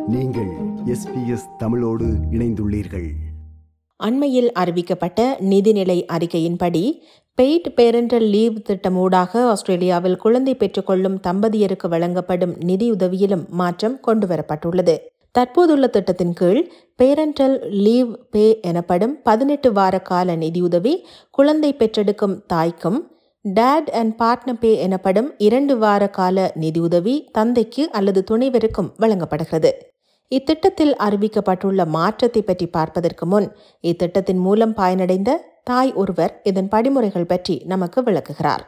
நீங்கள் எஸ்பிஎஸ் தமிழோடு இணைந்துள்ளீர்கள் அண்மையில் அறிவிக்கப்பட்ட நிதிநிலை அறிக்கையின்படி பெய்ட் பேரண்டல் லீவ் திட்டமூடாக ஆஸ்திரேலியாவில் குழந்தை பெற்றுக்கொள்ளும் தம்பதியருக்கு வழங்கப்படும் நிதியுதவியிலும் மாற்றம் கொண்டுவரப்பட்டுள்ளது தற்போதுள்ள திட்டத்தின் கீழ் பேரண்டல் லீவ் பே எனப்படும் பதினெட்டு வார கால நிதியுதவி குழந்தை பெற்றெடுக்கும் தாய்க்கும் டேட் அண்ட் பார்ட்னர் பே எனப்படும் இரண்டு வார கால நிதியுதவி தந்தைக்கு அல்லது துணைவருக்கும் வழங்கப்படுகிறது இத்திட்டத்தில் அறிவிக்கப்பட்டுள்ள மாற்றத்தை பற்றி பார்ப்பதற்கு முன் இத்திட்டத்தின் மூலம் பயனடைந்த தாய் ஒருவர் இதன் படிமுறைகள் பற்றி நமக்கு விளக்குகிறார்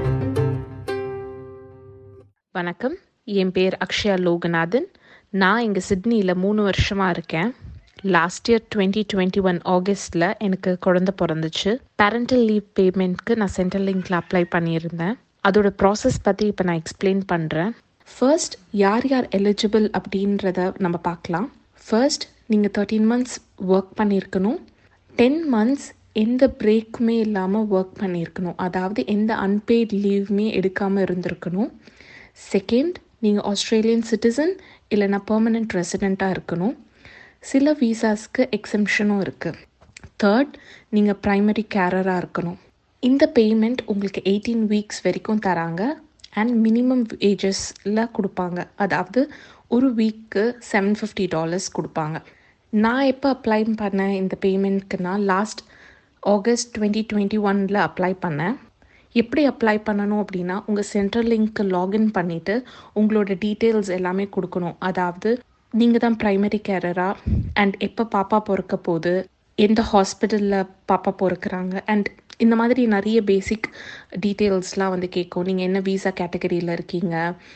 வணக்கம் என் பேர் அக்ஷயா லோகநாதன் நான் இங்கே சிட்னியில் மூணு வருஷமாக இருக்கேன் last year twenty twenty one ஆகஸ்டில் எனக்கு குழந்த பிறந்துச்சு பேரண்டல் லீவ் பேமெண்ட்க்கு நான் சென்ட்ரல் லிங்க்ல அப்ளை பண்ணியிருந்தேன் அதோட ப்ராசஸ் பற்றி இப்போ நான் எக்ஸ்பிளைன் பண்ணுறேன் ஃபர்ஸ்ட் யார் யார் எலிஜிபிள் அப்படின்றத நம்ம பார்க்கலாம் ஃபர்ஸ்ட் நீங்கள் தேர்ட்டீன் மந்த்ஸ் ஒர்க் பண்ணியிருக்கணும் டென் மந்த்ஸ் எந்த பிரேக்குமே இல்லாமல் ஒர்க் பண்ணியிருக்கணும் அதாவது எந்த அன்பெய்ட் லீவுமே எடுக்காமல் இருந்திருக்கணும் செகண்ட் நீங்கள் ஆஸ்திரேலியன் சிட்டிசன் இல்லைனா பெர்மனண்ட் ரெசிடெண்ட்டாக இருக்கணும் சில வீசாஸ்க்கு எக்ஸம்ஷனும் இருக்குது தேர்ட் நீங்கள் ப்ரைமரி கேரராக இருக்கணும் இந்த பேமெண்ட் உங்களுக்கு எயிட்டீன் வீக்ஸ் வரைக்கும் தராங்க அண்ட் மினிமம் வேஜஸில் கொடுப்பாங்க அதாவது ஒரு வீக்கு செவன் ஃபிஃப்டி டாலர்ஸ் கொடுப்பாங்க நான் எப்போ அப்ளை பண்ணேன் இந்த பேமெண்ட்க்குனா லாஸ்ட் ஆகஸ்ட் டுவெண்ட்டி டுவெண்ட்டி ஒனில் அப்ளை பண்ணேன் எப்படி அப்ளை பண்ணணும் அப்படின்னா உங்கள் சென்ட்ரல் லிங்க்கு லாகின் பண்ணிவிட்டு உங்களோட டீட்டெயில்ஸ் எல்லாமே கொடுக்கணும் அதாவது நீங்கள் தான் ப்ரைமரி கேரரா அண்ட் எப்போ பாப்பா பிறக்க போகுது எந்த ஹாஸ்பிட்டலில் பாப்பா பிறக்கிறாங்க அண்ட் இந்த மாதிரி நிறைய பேசிக் டீட்டெயில்ஸ்லாம் வந்து கேட்கும் நீங்கள் என்ன வீசா கேட்டகரியில் இருக்கீங்க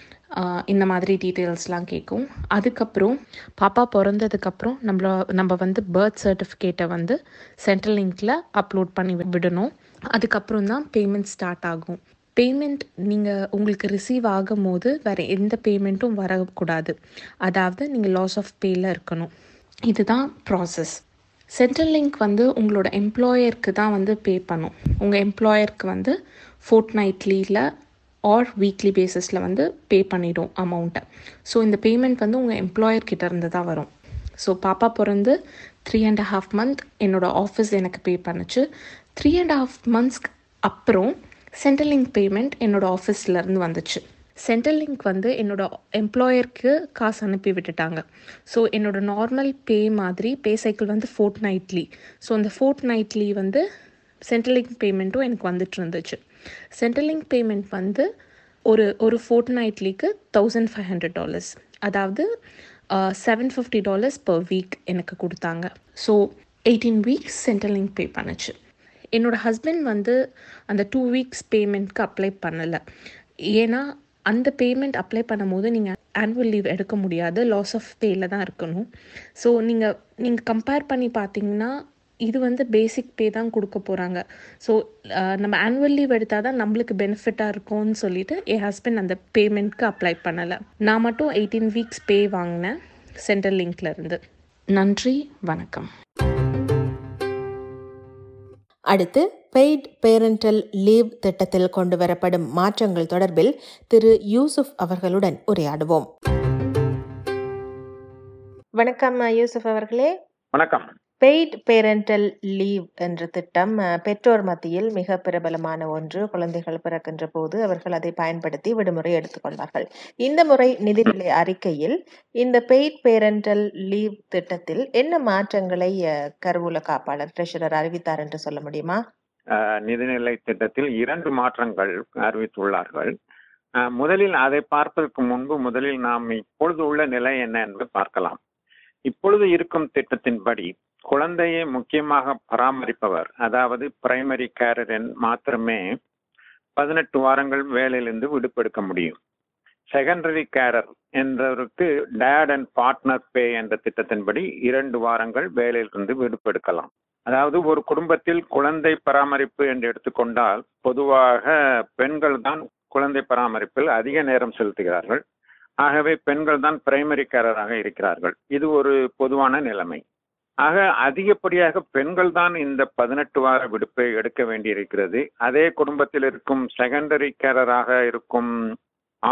ஆஹ் இந்த மாதிரி டீட்டெயில்ஸ்லாம் கேட்கும் அதுக்கப்புறம் பாப்பா பிறந்ததுக்கப்புறம் நம்மள நம்ம வந்து பர்த் சர்டிஃபிகேட்டை வந்து சென்ட்ரல் லிங்க்கில் அப்லோட் பண்ணி வி- விடணும் அதுக்கப்புறம் தான் பேமெண்ட் ஸ்டார்ட் ஆகும் பேமெண்ட் நீங்கள் உங்களுக்கு ரிசீவ் ஆகும் போது வேறு எந்த பேமெண்ட்டும் வரக்கூடாது அதாவது நீங்கள் லாஸ் ஆஃப் பேயில் இருக்கணும் இதுதான் ப்ராசஸ் சென்ட்ரல் லிங்க் வந்து உங்களோட எம்ப்ளாயருக்கு தான் வந்து பே பண்ணும் உங்கள் எம்ப்ளாயருக்கு வந்து ஃபோர்ட் நைட்லியில் ஆர் வீக்லி பேசிஸில் வந்து பே பண்ணிடும் அமௌண்ட்டை ஸோ இந்த பேமெண்ட் வந்து உங்கள் எம்ப்ளாயர் கிட்ட இருந்து தான் வரும் ஸோ பாப்பா பிறந்து த்ரீ அண்ட் ஹாஃப் மந்த் என்னோட ஆஃபீஸ் எனக்கு பே பண்ணுச்சு த்ரீ அண்ட் ஹாஃப் மந்த்ஸ்க்கு அப்புறம் சென்ட்ரல் லிங்க் பேமெண்ட் என்னோட ஆஃபீஸ்ல இருந்து வந்துச்சு சென்ட்ரல் லிங்க் வந்து என்னோட எம்ப்ளாயருக்கு காசு அனுப்பி விட்டுட்டாங்க ஸோ என்னோட நார்மல் பே மாதிரி பே சைக்கிள் வந்து ஃபோர்ட் நைட்லி ஸோ அந்த ஃபோர்ட் நைட்லி வந்து சென்ட்ரல் லிங்க் பேமெண்ட்டும் எனக்கு வந்துட்டு இருந்துச்சு சென்ட்ரல் லிங்க் பேமெண்ட் வந்து ஒரு ஒரு ஃபோர்ட் நைட்லிக்கு தௌசண்ட் ஃபைவ் ஹண்ட்ரட் டாலர்ஸ் அதாவது seven fifty dollars per week எனக்கு கொடுத்தாங்க so eighteen weeks Centrelink pay பண்ணுச்சு என்னோட ஹஸ்பண்ட் வந்து அந்த டூ வீக்ஸ் பேமெண்ட்க்கு அப்ளை பண்ணலை ஏன்னா அந்த பேமெண்ட் அப்ளை பண்ணும்போது நீங்கள் ஆனுவல் லீவ் எடுக்க முடியாது லாஸ் ஆஃப் பேயில் தான் இருக்கணும் ஸோ நீங்கள் நீங்கள் கம்பேர் பண்ணி பார்த்தீங்கன்னா இது வந்து பேசிக் பே தான் கொடுக்க போகிறாங்க ஸோ நம்ம ஆனுவல் லீவ் எடுத்தால் தான் நம்மளுக்கு பெனிஃபிட்டாக இருக்கும்னு சொல்லிட்டு என் ஹஸ்பண்ட் அந்த பேமெண்ட்க்கு அப்ளை பண்ணலை நான் மட்டும் எயிட்டீன் வீக்ஸ் பே வாங்கினேன் சென்ட்ரல் லிங்க்ல இருந்து நன்றி வணக்கம் அடுத்து பெய்ட் பேரண்டல் லீவ் திட்டத்தில் கொண்டுவரப்படும் மாற்றங்கள் தொடர்பில் திரு யூசுப் அவர்களுடன் உரையாடுவோம் வணக்கம் யூசுப் அவர்களே வணக்கம் பெய்ட் பேரண்டல் லீவ் என்ற திட்டம் அஹ், பெற்றோர் மத்தியில் மிக பிரபலமான ஒன்று குழந்தைகள் பிறக்கின்ற போது அவர்கள் அதை பயன்படுத்தி விடுமுறை எடுத்துக்கொள்வார்கள் இந்த முறை நிதிநிலை அறிக்கையில் இந்த பெய்ட் பேரண்டல் லீவ் திட்டத்தில் என்ன மாற்றங்களை அஹ், கருவூல காப்பாளர் ட்ரெஷரர் அறிவித்தார் என்று சொல்ல முடியுமா அஹ், நிதிநிலை திட்டத்தில் இரண்டு மாற்றங்கள் அறிவித்துள்ளார்கள் அஹ், முதலில் அதை பார்ப்பதற்கு முன்பு முதலில் நாம் இப்பொழுது உள்ள நிலை என்ன என்று பார்க்கலாம் இப்பொழுது இருக்கும் திட்டத்தின்படி குழந்தையை முக்கியமாக பராமரிப்பவர் அதாவது பிரைமரி கேரர் மாத்திரமே பதினெட்டு வாரங்கள் வேலையிலிருந்து விடுப்பெடுக்க முடியும் செகண்டரி கேரர் என்றவருக்கு டேட் அண்ட் பார்ட்னர் பே என்ற திட்டத்தின்படி இரண்டு வாரங்கள் வேலையிலிருந்து விடுப்பெடுக்கலாம் அதாவது ஒரு குடும்பத்தில் குழந்தை பராமரிப்பு என்று எடுத்துக்கொண்டால் பொதுவாக பெண்கள் தான் குழந்தை பராமரிப்பில் அதிக நேரம் செலுத்துகிறார்கள் ஆகவே பெண்கள் தான் பிரைமரி கேரராக இருக்கிறார்கள் இது ஒரு பொதுவான நிலைமை ஆக அதிகப்படியாக பெண்கள் தான் இந்த பதினெட்டு வார விடுப்பை எடுக்க வேண்டியிருக்கிறது அதே குடும்பத்தில் இருக்கும் செகண்டரி கேரராக இருக்கும் ஆண்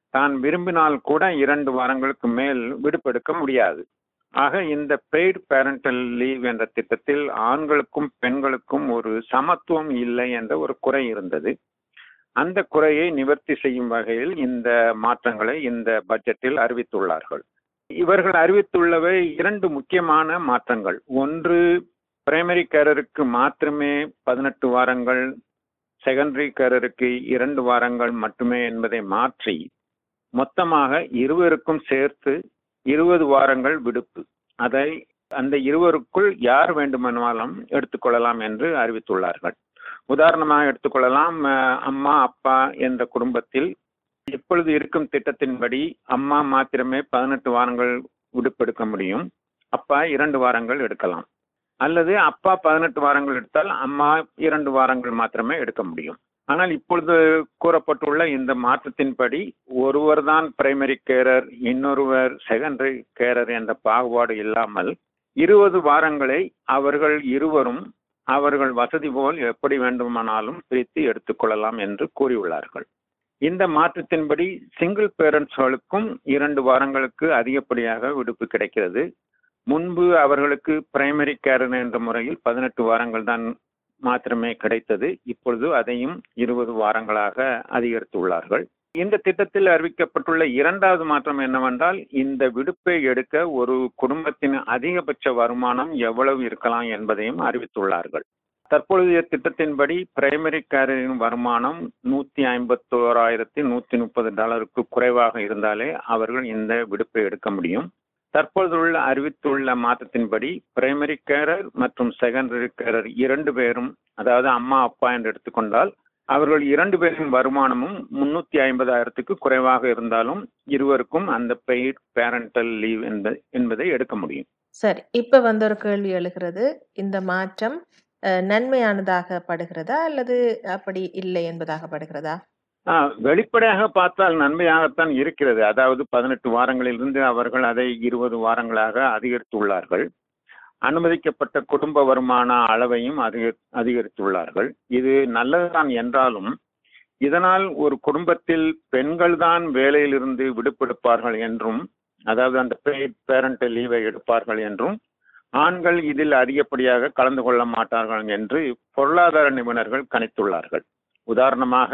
தான் விரும்பினால் கூட இரண்டு வாரங்களுக்கு மேல் விடுப்பெடுக்க முடியாது ஆக இந்த பெய்டு பேரண்டல் லீவ் என்ற திட்டத்தில் ஆண்களுக்கும் பெண்களுக்கும் ஒரு சமத்துவம் இல்லை என்ற ஒரு குறை இருந்தது அந்த குறையை நிவர்த்தி செய்யும் வகையில் இந்த மாற்றங்களை இந்த பட்ஜெட்டில் அறிவித்துள்ளார்கள் இவர்கள் அறிவித்துள்ளவை இரண்டு முக்கியமான மாற்றங்கள் ஒன்று பிரைமரி கேரருக்கு மாத்திரமே பதினெட்டு வாரங்கள் செகண்டரி கேரருக்கு இரண்டு வாரங்கள் மட்டுமே என்பதை மாற்றி மொத்தமாக இருவருக்கும் சேர்த்து இருபது வாரங்கள் விடுப்பு அதை அந்த இருவருக்குள் யார் வேண்டுமானாலும் எடுத்துக்கொள்ளலாம் என்று அறிவித்துள்ளார்கள் உதாரணமாக எடுத்துக்கொள்ளலாம் அஹ், அம்மா அப்பா என்ற குடும்பத்தில் இப்பொழுது இருக்கும் திட்டத்தின்படி அம்மா மாத்திரமே பதினெட்டு வாரங்கள் விடுப்பெடுக்க முடியும் அப்பா இரண்டு வாரங்கள் எடுக்கலாம் அல்லது அப்பா பதினெட்டு வாரங்கள் எடுத்தால் அம்மா இரண்டு வாரங்கள் மாத்திரமே எடுக்க முடியும் ஆனால் இப்பொழுது கூறப்பட்டுள்ள இந்த மாற்றத்தின்படி ஒருவர் தான் பிரைமரி கேரர் இன்னொருவர் செகண்டரி கேரர் என்ற பாகுபாடு இல்லாமல் இருபது வாரங்களை அவர்கள் இருவரும் அவர்கள் வசதி போல் எப்படி வேண்டுமானாலும் பிரித்து எடுத்துக்கொள்ளலாம் என்று கூறியுள்ளார்கள் இந்த மாற்றத்தின்படி சிங்கிள் பேரண்ட்ஸ்களுக்கும் இரண்டு வாரங்களுக்கு அதிகப்படியாக விடுப்பு கிடைக்கிறது முன்பு அவர்களுக்கு பிரைமரி கேர் என்ற முறையில் பதினெட்டு வாரங்கள் தான் மாத்திரமே கிடைத்தது இப்பொழுது அதையும் இருபது வாரங்களாக அதிகரித்துள்ளார்கள் இந்த திட்டத்தில் அறிவிக்கப்பட்டுள்ள இரண்டாவது மாற்றம் என்னவென்றால் இந்த விடுப்பை எடுக்க ஒரு குடும்பத்தின் அதிகபட்ச வருமானம் எவ்வளவு இருக்கலாம் என்பதையும் அறிவித்துள்ளார்கள் தற்பொழுதைய திட்டத்தின்படி பிரைமரி கேரின் வருமானம் நூத்தி ஐம்பத்தோராயிரத்தி நூத்தி முப்பது டாலருக்கு குறைவாக இருந்தாலே அவர்கள் இந்த விடுப்பை எடுக்க முடியும் தற்பொழுதுள்ள அறிவித்துள்ள மாற்றத்தின்படி பிரைமரி கேரர் மற்றும் செகண்டரி கேரர் இரண்டு பேரும் அதாவது அம்மா அப்பா என்று எடுத்துக்கொண்டால் அவர்கள் இரண்டு பேரின் வருமானமும் முன்னூத்தி ஐம்பதாயிரத்துக்கு குறைவாக இருந்தாலும் இருவருக்கும் அந்த பெய்ட் பேரண்டல் லீவ் என்பதை எடுக்க முடியும் சரி இப்ப வந்து ஒரு கேள்வி எழுகிறது இந்த மாற்றம் அஹ், நன்மையானதாக படுகிறதா அல்லது அப்படி இல்லை என்பதாக படுகிறதா ஆ, வெளிப்படையாக பார்த்தால் நன்மையாகத்தான் இருக்கிறது அதாவது பதினெட்டு வாரங்களிலிருந்து அவர்கள் அதை இருபது வாரங்களாக அதிகரித்துள்ளார்கள் அனுமதிக்கப்பட்ட குடும்ப வருமான அளவையும் அதிக அதிகரித்துள்ளார்கள் இது நல்லதுதான் என்றாலும் இதனால் ஒரு குடும்பத்தில் பெண்கள் தான் வேலையிலிருந்து விடுப்பெடுப்பார்கள் என்றும் அதாவது அந்த பேரண்டல் லீவை எடுப்பார்கள் என்றும் ஆண்கள் இதில் அதிகப்படியாக கலந்து கொள்ள மாட்டார்கள் என்று பொருளாதார நிபுணர்கள் கணித்துள்ளார்கள் உதாரணமாக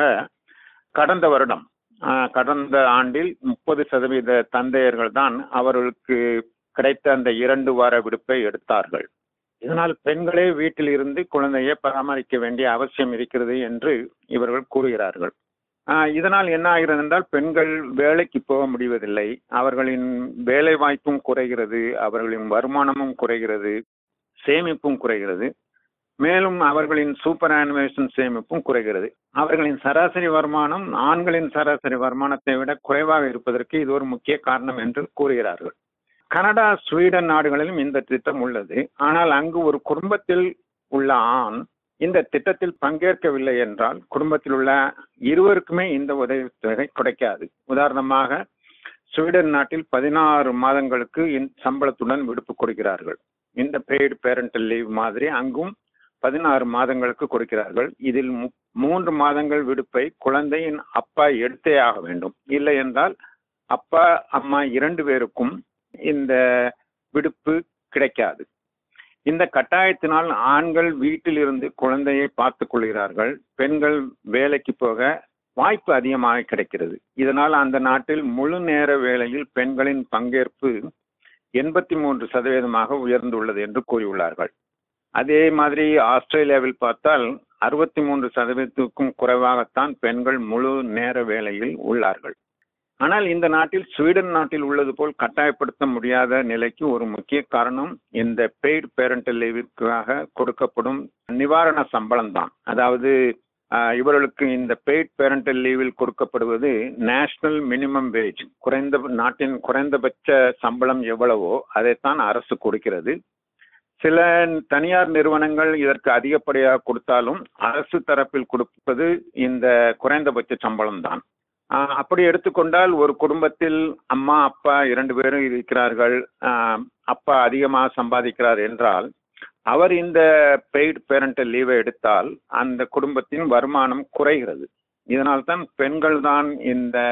கடந்த வருடம் ஆஹ், கடந்த ஆண்டில் முப்பது சதவீத தந்தையர்கள் தான் அவர்களுக்கு கிடைத்த அந்த இரண்டு வார விடுப்பை எடுத்தார்கள் இதனால் பெண்களே வீட்டில் இருந்து குழந்தையை பராமரிக்க வேண்டிய அவசியம் இருக்கிறது என்று இவர்கள் கூறுகிறார்கள் ஆஹ், இதனால் என்ன ஆகிறது என்றால் பெண்கள் வேலைக்கு போக முடிவதில்லை அவர்களின் வேலை வாய்ப்பும் குறைகிறது அவர்களின் வருமானமும் குறைகிறது சேமிப்பும் குறைகிறது மேலும் அவர்களின் சூப்பர் ஆனிமேஷன் சேமிப்பும் குறைகிறது அவர்களின் சராசரி வருமானம் ஆண்களின் சராசரி வருமானத்தை விட குறைவாக இருப்பதற்கு இது ஒரு முக்கிய காரணம் என்று கூறுகிறார்கள் கனடா ஸ்வீடன் நாடுகளிலும் இந்த திட்டம் உள்ளது ஆனால் அங்கு ஒரு குடும்பத்தில் உள்ள ஆண் இந்த திட்டத்தில் பங்கேற்கவில்லை என்றால் குடும்பத்தில் உள்ள இருவருக்குமே இந்த உதவித்தொகை கிடைக்காது உதாரணமாக ஸ்வீடன் நாட்டில் பதினாறு மாதங்களுக்கு இன்- சம்பளத்துடன் விடுப்பு கொடுக்கிறார்கள் இந்த பெய்டு பேரண்டல் லீவ் மாதிரி அங்கும் பதினாறு மாதங்களுக்கு கொடுக்கிறார்கள் இதில் மு- மூன்று மாதங்கள் விடுப்பை குழந்தையின் அப்பா எடுத்தே ஆக வேண்டும் இல்லை என்றால் அப்பா அம்மா இரண்டு பேருக்கும் இந்த விடுப்பு கிடைக்காது இந்த கட்டாயத்தினால் ஆண்கள் வீட்டில் இருந்து குழந்தையை பார்த்துக் கொள்கிறார்கள் பெண்கள் வேலைக்கு போக வாய்ப்பு அதிகமாக கிடைக்கிறது இதனால் அந்த நாட்டில் முழு நேர வேலையில் பெண்களின் பங்கேற்பு எண்பத்தி மூன்று சதவீதமாக உயர்ந்துள்ளது என்று கூறியுள்ளார்கள் அதே மாதிரி ஆஸ்திரேலியாவில் பார்த்தால் அறுபத்தி மூன்று சதவீதத்துக்கும் குறைவாகத்தான் பெண்கள் முழு நேர வேலையில் உள்ளார்கள் ஆனால் இந்த நாட்டில் ஸ்வீடன் நாட்டில் உள்ளது போல் கட்டாயப்படுத்த முடியாத நிலைக்கு ஒரு முக்கிய காரணம் இந்த பெய்டு பேரண்டல் லீவிற்காக கொடுக்கப்படும் நிவாரண சம்பளம் தான் அதாவது ஆஹ், இவர்களுக்கு இந்த பெய்ட் பேரண்டல் லீவில் கொடுக்கப்படுவது நேஷனல் மினிமம் வேஜ் குறைந்த நாட்டின் குறைந்தபட்ச சம்பளம் எவ்வளவோ அதைத்தான் அரசு கொடுக்கிறது சில தனியார் நிறுவனங்கள் இதற்கு அதிகப்படியாக கொடுத்தாலும் அரசு தரப்பில் கொடுப்பது இந்த குறைந்தபட்ச சம்பளம் தான் ஆஹ் அப்படி எடுத்துக்கொண்டால் ஒரு குடும்பத்தில் அம்மா அப்பா இரண்டு பேரும் இருக்கிறார்கள் ஆஹ் அப்பா அதிகமாக சம்பாதிக்கிறார் என்றால் அவர் இந்த பெய்டு பேரண்டல் லீவை எடுத்தால் அந்த குடும்பத்தின் வருமானம் குறைகிறது இதனால் தான் பெண்கள் தான் இந்த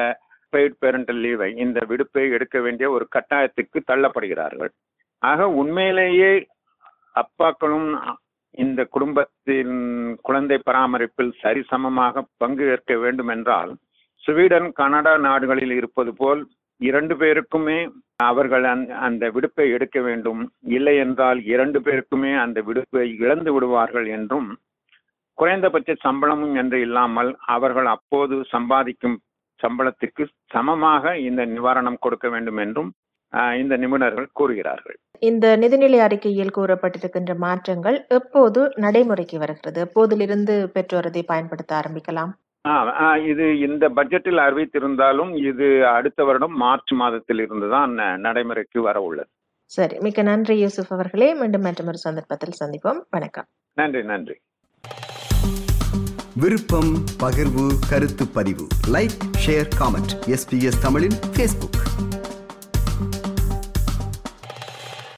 பெய்ட் பேரண்டல் லீவை இந்த விடுப்பை எடுக்க வேண்டிய ஒரு கட்டாயத்துக்கு தள்ளப்படுகிறார்கள் ஆக உண்மையிலேயே அப்பாக்களும் இந்த குடும்பத்தின் குழந்தை பராமரிப்பில் சரிசமமாக பங்கு ஏற்க வேண்டும் என்றால் ஸ்வீடன் கனடா நாடுகளில் இருப்பது போல் இரண்டு பேருக்குமே அவர்கள் அந்த விடுப்பை எடுக்க வேண்டும் இல்லை என்றால் இரண்டு பேருக்குமே அந்த விடுப்பை இழந்து விடுவார்கள் என்றும் குறைந்தபட்ச சம்பளமும் என்று இல்லாமல் அவர்கள் அப்போது சம்பாதிக்கும் சம்பளத்துக்கு சமமாக இந்த நிவாரணம் கொடுக்க வேண்டும் என்றும் இந்த நிபுணர்கள் கூறுகிறார்கள் இந்த நிதிநிலை அறிக்கையில் கூறப்பட்டிருக்கின்ற மாற்றங்கள் எப்போது நடைமுறைக்கு வருகிறது எப்போதிலிருந்து பெற்றோர் அதை பயன்படுத்த ஆரம்பிக்கலாம் இது இந்த பட்ஜெட்டில் அறிவித்திருந்தாலும் இது அடுத்த வருடம் மார்ச் மாதத்தில் இருந்துதான் நடைமுறைக்கு வர உள்ளது சரி மிக்க நன்றி யூசுப் அவர்களே மீண்டும் மற்றொரு சந்தர்ப்பத்தில் சந்திப்போம் வணக்கம் நன்றி நன்றி விருப்பம் பகிர்வு கருத்து பதிவு லைக் ஷேர் காமெண்ட் எஸ்பிஎஸ் தமிழின் ஃபேஸ்புக்